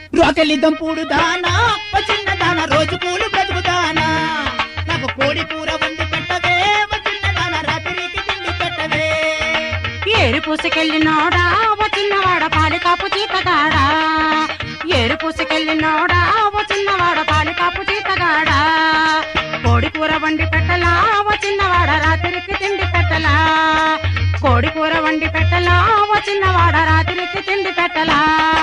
రోకెళ్ళి దంపుడు దానా ఓ చిన్న దాన రోజు కూలి బ్రతుకుదానా నాకు కోడి కూర వండి పెట్టవే ఓ చిన్న దాన రాత్రికి తిండి పెట్టవే ఏరు పూసుకెళ్ళినోడా ఓ చిన్నవాడ పాలి కాపు చీతగాడా ఏరు పూసుకెళ్ళినోడా ఓ చిన్నవాడ పాలి కాపు చీతగాడా కోడి కూర వండి పెట్టలా ఓ చిన్నవాడ రాత్రికి తిండి పెట్టలా కోడి కూర వండి పెట్టలా ఓ చిన్నవాడ రాత్రికి తిండి పెట్టలా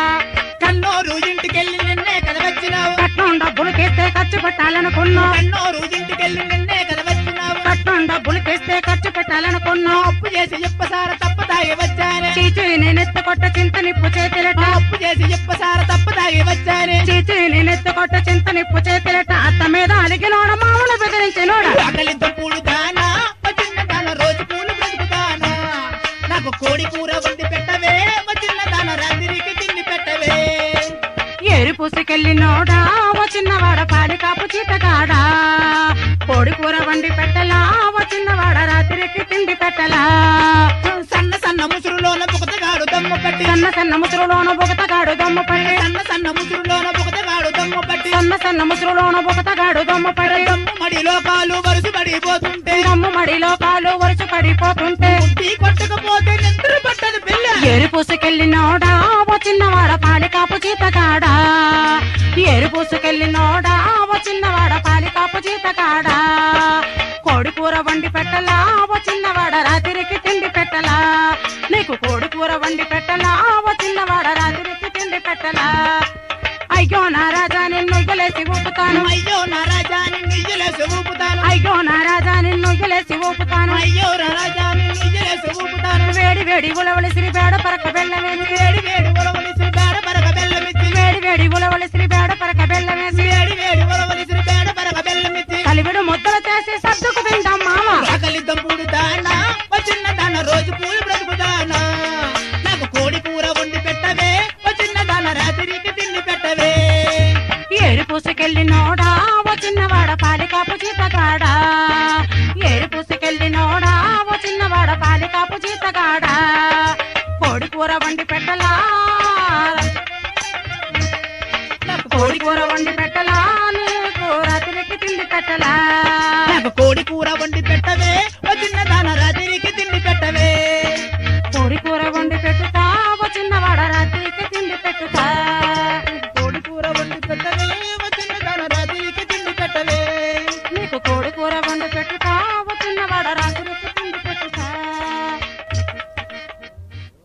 కన్నోరు ఇంటికెళ్ళి నిన్నే కదా వచ్చినావు కట్నం డబ్బులు కేస్తే ఖర్చు పెట్టాలనుకున్నావు కన్నోరు ఇంటికెళ్ళి నిన్నే కదా వచ్చినావు కట్నం డబ్బులు కేస్తే ఖర్చు పెట్టాలనుకున్నావు అప్పు చేసి చెప్పసార తప్పదాగి వచ్చానే చీచి నేనెత్త కొట్ట చింత నిప్పు చేతిలట అప్పు చేసి చెప్పసార తప్పదాగి వచ్చానే చీచి నేనెత్త కొట్ట చింత నిప్పు చేతిలట అత్త మీద అలిగినోడ మామూలు బెదిరించినోడ ఆకలి దంపుడు దానా ఓ చిన్న దాన రోజు కూలి బ్రతుకుదానా నాకు కోడి కూర వండి పెట్టవే ఓ చిన్న దాన రాత్రికి తిండి పెట్టవే ఏరు పూసుకెళ్ళినోడా ఓ చిన్నవాడ పాడి కాపు చీతగాడా కోడి కూర వండి పెట్టలా ఓ చిన్నవాడ రాత్రికి తిండి పెట్టలా సన్న సన్న ముసురులోన బుగతగాడు దమ్ము పట్టి సన్న సన్న ముసురులోన బొగతగాడు దమ్ము పడి సన్న సన్న ముసురులోన బుగతగాడు దమ్ము పట్టి సన్న సన్న ముసురులోన బొగతగాడు దమ్ము పడి దమ్ము మడిలో కాలు వరుస పడిపోతుంటే దమ్ము మడిలో కాలు వరుస పడిపోతుంటే బుద్ధి కొట్టకపోతే నిద్ర పట్టదు పిల్ల ఏరు పూసుకెళ్ళినోడా ఓ చిన్నవాడ పాలి కాపు చీతగాడా ఏరు పూసుకెళ్ళినోడా ఓ చిన్నవాడ పాలి కాపు చీతగాడా కోడి కూర వండి పెట్టలా ఓ చిన్నవాడ రాత్రికి తిండి పెట్టలా నీకు కోడి కూర వండి పెట్టలా ఓ చిన్నవాడ రాత్రికి తిండి పెట్టలా అయ్యో నా రాజా నిన్ను గెలేసి ఊపుతాను అయ్యో నా రాజా నిజలేసి ఊపుతాను అయ్యో నా రాజా నిన్ను గెలేసి ఊపుతాను అయ్యో నా రాజా నిజలేసి ఊపుతాను వేడి వేడి ఉలవలి శ్రీ బేడ పరక బెల్లమేసి వేడి వేడి ఉలవలిసి బేడ పరక బెల్లమిచ్చి వేడి వేడి ఉలవలి శ్రీ బేడ పరక బెల్లమేసి వేడి వేడి ఉలవలిసి బేడ పరక బెల్లమిచ్చి కలివిడు ముద్దలు చేసి సర్దుకు తింటాం మామ ఆకలి దంపుడు దానా ఓ చిన్న దాన రోజు పూలు బ్రతుకుదానా నాకు కోడి కూర వండి పెట్టవే ఓ చిన్న దాన రాత్రికి తిండి పెట్టవే ఏరు పూసుకెళ్ళినోడా ఓ చిన్నవాడ పాలి కాపు చీతగాడా ఏరు పూసుకెళ్ళినోడా ఓ చిన్నవాడ పాలి కాపు చీతగాడా కోడి కూర వండి పెట్టలా నాకు కోడి కూర వండి పెట్టలా నీకు రాత్రికి తిండి పెట్టలా నాకు కోడి కూర వండి పెట్టవే ఓ చిన్న దాన రాత్రికి తిండి పెట్టవే కోడి కూర వండి పెట్టు